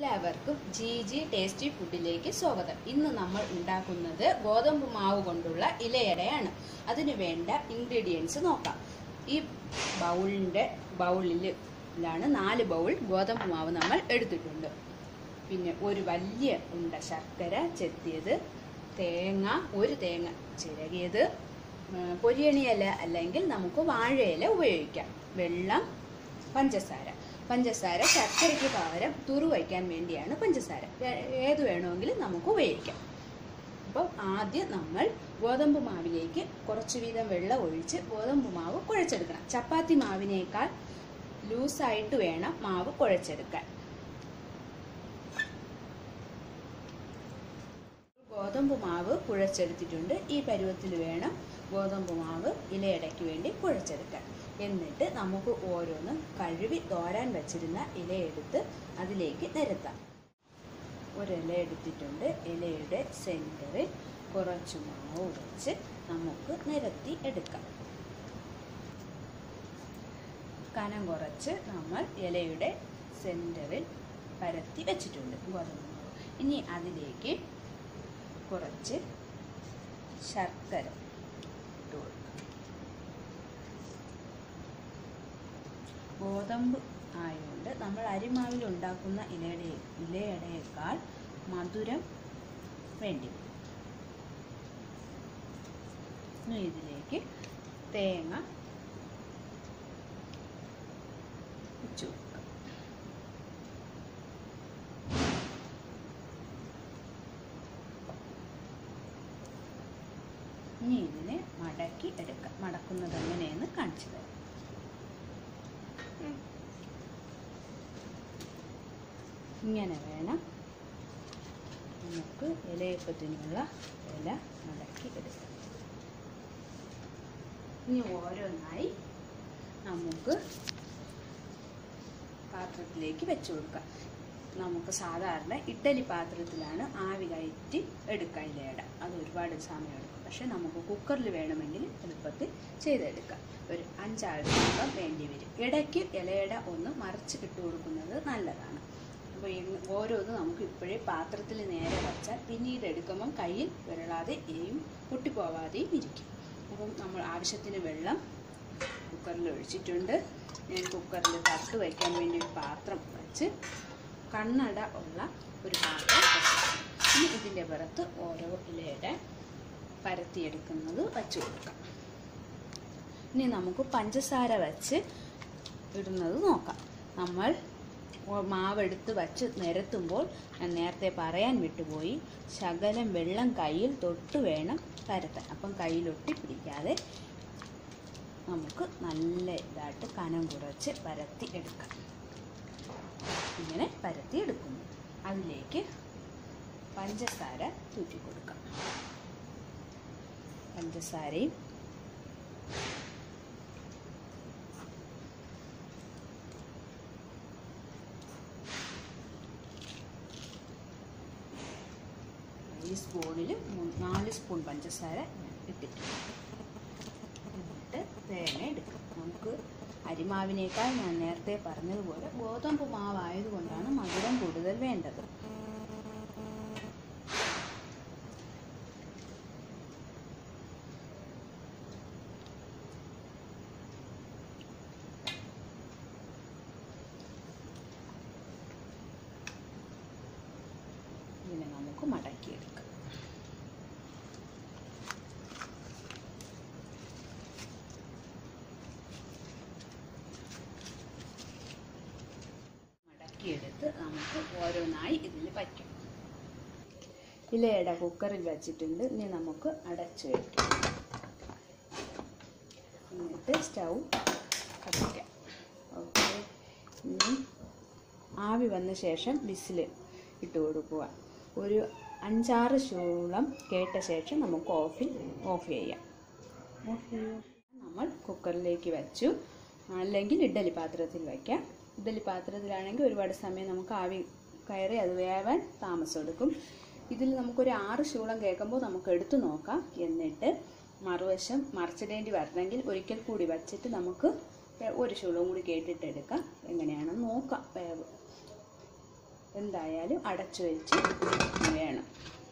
എല്ലാവർക്കും G G tasty ഫുഡിലേക്ക് സ്വാഗതം ഇന്ന് നമ്മൾ ഉണ്ടാക്കുന്നത് ഗോതമ്പ് മാവ് കൊണ്ടുള്ള ഇലയടയാണ് അതിനു വേണ്ട ഇൻഗ്രീഡിയൻസ് നോക്കാം ഈ ബൗളിൻ്റെ ബൗളിലാണ് നാല് ബൗൾ ഗോതമ്പ് മാവ് നമ്മൾ എടുത്തിട്ടുണ്ട് പിന്നെ ഒരു വലിയ ഉണ്ട ശർക്കര ചെത്തിയത് തേങ്ങ ഒരു തേങ്ങ ചിരകിയത് ഉം, പൊരിയണിയില അല്ലെങ്കിൽ നമുക്ക് വാഴയില ഉപയോഗിക്കാം വെള്ളം പഞ്ചസാര പഞ്ചസാര ശർക്കരയ്ക്ക് പകരം തുറു വയ്ക്കാൻ വേണ്ടിയാണ് പഞ്ചസാര ഏ- ഏത് വേണമെങ്കിലും നമുക്ക് ഉപയോഗിക്കാം അപ്പോൾ ആദ്യം നമ്മൾ ഗോതമ്പ് മാവിലേക്ക് കുറച്ച് വീതം വെള്ളം ഒഴിച്ച് ഗോതമ്പ് മാവ് കുഴച്ചെടുക്കണം ചപ്പാത്തി മാവിനേക്കാൾ ലൂസായിട്ട് വേണം മാവ് കുഴച്ചെടുക്കാൻ ഗോതമ്പ് മാവ് കുഴച്ചെടുത്തിട്ടുണ്ട് ഈ പരുവത്തിൽ വേണം ഗോതമ്പ് മാവ് ഇലയടയ്ക്ക് വേണ്ടി കുഴച്ചെടുക്കാൻ എന്നിട്ട് നമുക്ക് ഓരോന്ന് കഴുകി തോരാൻ വച്ചിരുന്ന ഇലയെടുത്ത് അതിലേക്ക് നിരത്താം ഒരില എടുത്തിട്ടുണ്ട് ഇലയുടെ സെൻറ്ററിൽ കുറച്ച് മാവ് വെച്ച് നമുക്ക് നിരത്തി എടുക്കാം കനം കുറച്ച് നമ്മൾ ഇലയുടെ സെൻറ്ററിൽ പരത്തി വെച്ചിട്ടുണ്ട് ഗോതമ്പ് മാവ് ഇനി അതിലേക്ക് കുറച്ച് ശർക്കര ഇട്ട് കൊടുക്കാം ഗോതമ്പ് ആയതുകൊണ്ട് നമ്മൾ അരിമാവിൽ ഉണ്ടാക്കുന്ന ഇലയുടെ ഇലയടയേക്കാൾ മധുരം വേണ്ടി വരും. ഇനി ഇതിലേക്ക് തേങ്ങ വെച്ചു കൊടുക്കാം ഇനി ഇതിനെ മടക്കി എടുക്കാം മടക്കുന്നത് എങ്ങനെയെന്ന് കാണിച്ചു തരാം ഇങ്ങനെ വേണം നമുക്ക് ഇലയപ്പത്തിനുള്ള ഇല മടക്കി എടുക്കാം ഇനി ഓരോന്നായി നമുക്ക് പാത്രത്തിലേക്ക് വെച്ചു കൊടുക്കാം നമുക്ക് സാധാരണ ഇഡ്ഡലി പാത്രത്തിലാണ് ആവി കയറ്റി എടുക്കുക ഇലയട അത് ഒരുപാട് സമയം എടുക്കും പക്ഷെ നമുക്ക് കുക്കറിൽ വേണമെങ്കിൽ എളുപ്പത്തിൽ ചെയ്തെടുക്കാം ഒരു അഞ്ചാറ് രൂപ വേണ്ടി വരും ഇടയ്ക്ക് ഇലയട ഒന്ന് മറിച്ച് ഇട്ട് കൊടുക്കുന്നത് നല്ലതാണ് അപ്പോൾ ഓരോന്ന് നമുക്ക് ഇപ്പോഴേ പാത്രത്തിൽ നേരെ വച്ചാൽ പിന്നീട് എടുക്കുമ്പം കയ്യിൽ വിരളാതെയും പൊട്ടിപ്പോവാതെയും ഇരിക്കും അപ്പം നമ്മൾ ആവശ്യത്തിന് വെള്ളം കുക്കറിൽ ഒഴിച്ചിട്ടുണ്ട് ഞാൻ കുക്കറിൽ തട്ട് വയ്ക്കാൻ വേണ്ടി ഒരു പാത്രം വെച്ച് കണ്ണട ഉള്ള ഒരു പാത്രം വെച്ചിട്ടുണ്ട് ഇനി ഇതിൻ്റെ പുറത്ത് ഓരോ ഇലയുടെ പരത്തിയെടുക്കുന്നത് വച്ച് കൊടുക്കാം ഇനി നമുക്ക് പഞ്ചസാര വെച്ച് ഇടുന്നത് നോക്കാം നമ്മൾ ഓ- മാവെടുത്ത് വച്ച് നിരത്തുമ്പോൾ ഞാൻ നേരത്തെ പറയാൻ വിട്ടുപോയി ശകലം വെള്ളം കയ്യിൽ തൊട്ട് വേണം പരത്താൻ അപ്പം കയ്യിലൊട്ടി പിടിക്കാതെ നമുക്ക് നല്ല ഇതായിട്ട് കനം കുറച്ച് പരത്തി എടുക്കാം ഇങ്ങനെ പരത്തി എടുക്കുന്നു അതിലേക്ക് പഞ്ചസാര തൂറ്റി കൊടുക്കാം പഞ്ചസാരയും ഈ സ്പൂണിൽ നാല് സ്പൂൺ പഞ്ചസാര ഞാൻ ഇട്ടിട്ടുണ്ട് എന്നിട്ട് തേങ്ങ എടുക്കും നമുക്ക് അരിമാവിനേക്കാൾ ഞാൻ നേരത്തെ പറഞ്ഞതുപോലെ ഗോതമ്പ് മാവായതുകൊണ്ടാണ് മധുരം കൂടുതൽ വേണ്ടത് ഇതിനെ നമുക്ക് മടക്കിയെടുക്കാം മടക്കിയെടുത്ത് നമുക്ക് ഓരോന്നായി ഇതിൽ വയ്ക്കാം ഇലയുടെ കുക്കറിൽ വെച്ചിട്ടുണ്ട് ഇനി നമുക്ക് അടച്ചു വയ്ക്കാം എന്നിട്ട് സ്റ്റൗ കത്തിക്കാം ഓക്കെ ഇനി ആവി വന്ന ശേഷം വിസിൽ ഇട്ട് കൊടുക്കുക ഒരു അഞ്ചാറ് ശൂളം കേട്ട ശേഷം നമുക്ക് ഓഫിൽ ഓഫ് ചെയ്യാം ഓഫ് ചെയ്യാം നമ്മൾ കുക്കറിലേക്ക് വെച്ചു അല്ലെങ്കിൽ ഇഡ്ഡലി പാത്രത്തിൽ വയ്ക്കാം ഇഡ്ഡലി പാത്രത്തിലാണെങ്കിൽ ഒരുപാട് സമയം നമുക്ക് ആവി കയറി അത് വേവാൻ താമസം എടുക്കും ഇതിൽ നമുക്കൊരു ആറ് ശൂളം കേൾക്കുമ്പോൾ നമുക്ക് എടുത്തു നോക്കാം എന്നിട്ട് മറുവശം മറിച്ചിടേണ്ടി വരണമെങ്കിൽ ഒരിക്കൽ കൂടി വച്ചിട്ട് നമുക്ക് ഒരു ശൂളവും കൂടി കേട്ടിട്ട് എടുക്കാം എങ്ങനെയാണെന്ന് നോക്കാം വേവ് എന്തായാലും അടച്ചു വെച്ച് വേണം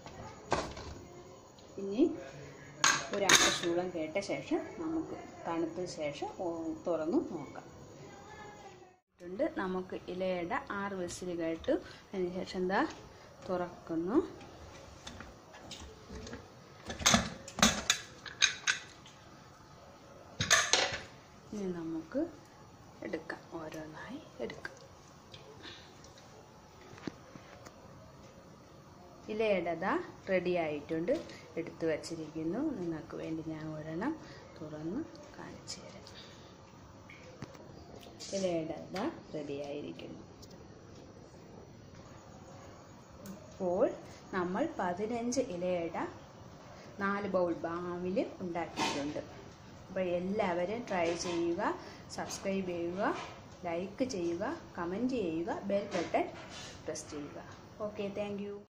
ഇനി ഒരു ആവശ്യമുള്ള കേട്ട ശേഷം നമുക്ക് തണുത്ത ശേഷം ഓ- തുറന്ന് നോക്കാം ഉണ്ട് നമുക്ക് ഇലയുടെ ആറ് വിസിൽ കേട്ടു അതിനുശേഷം എന്താ തുറക്കുന്നു ഇനി നമുക്ക് എടുക്കാം ഓരോന്നായി എടുക്കാം ഇലയുടേതാ റെഡി ആയിട്ടുണ്ട് എടുത്തു വച്ചിരിക്കുന്നു നിങ്ങൾക്ക് വേണ്ടി ഞാൻ ഒരെണ്ണം തുറന്ന് കാണിച്ചു തരാം ഇലയുടേതാ റെഡി ആയിരിക്കുന്നു ഇപ്പോൾ നമ്മൾ പതിനഞ്ച് ഇലയുടെ നാല് ബൗൾ ബാമിൽ ഉണ്ടാക്കിയിട്ടുണ്ട് അപ്പോൾ എല്ലാവരും ട്രൈ ചെയ്യുക സബ്സ്ക്രൈബ് ചെയ്യുക ലൈക്ക് ചെയ്യുക കമൻറ്റ് ചെയ്യുക ബെൽ ബട്ടൺ പ്രസ് ചെയ്യുക ഓക്കെ താങ്ക്